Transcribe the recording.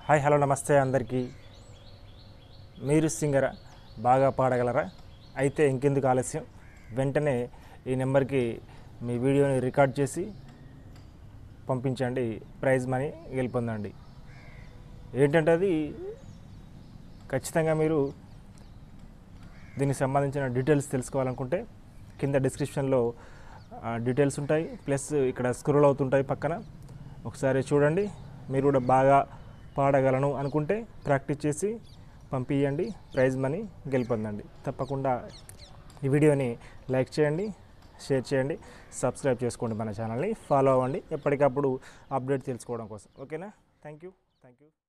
hi hello నమస్తే అందరికీ మీరు సింగరా బాగా పాడగలరా అయితే ఇంకెందుకు ఆలస్యం వెంటనే ఈ నెంబర్కి మీ వీడియోని రికార్డ్ చేసి పంపించండి ప్రైజ్ మనీ గెలుపొందండి ఏంటంటే అది ఖచ్చితంగా మీరు దీనికి సంబంధించిన డీటెయిల్స్ తెలుసుకోవాలనుకుంటే కింద డిస్క్రిప్షన్లో ఆ, డీటెయిల్స్ ఉంటాయి ప్లస్ ఇక్కడ స్క్రోల్ అవుతుంటాయి పక్కన ఒకసారి చూడండి మీరు కూడా బాగా పాడగలను అనుకుంటే ప్రాక్టీస్ చేసి పంపించండి ప్రైజ్ మనీ గెలుపొందండి తప్పకుండా ఈ వీడియోని లైక్ చేయండి షేర్ చేయండి సబ్స్క్రైబ్ చేసుకోండి మన ఛానల్ని ఫాలో అవ్వండి ఎప్పటికప్పుడు అప్డేట్ తెలుసుకోవడం కోసం ఓకేనా థ్యాంక్ యూ థ్యాంక్ యూ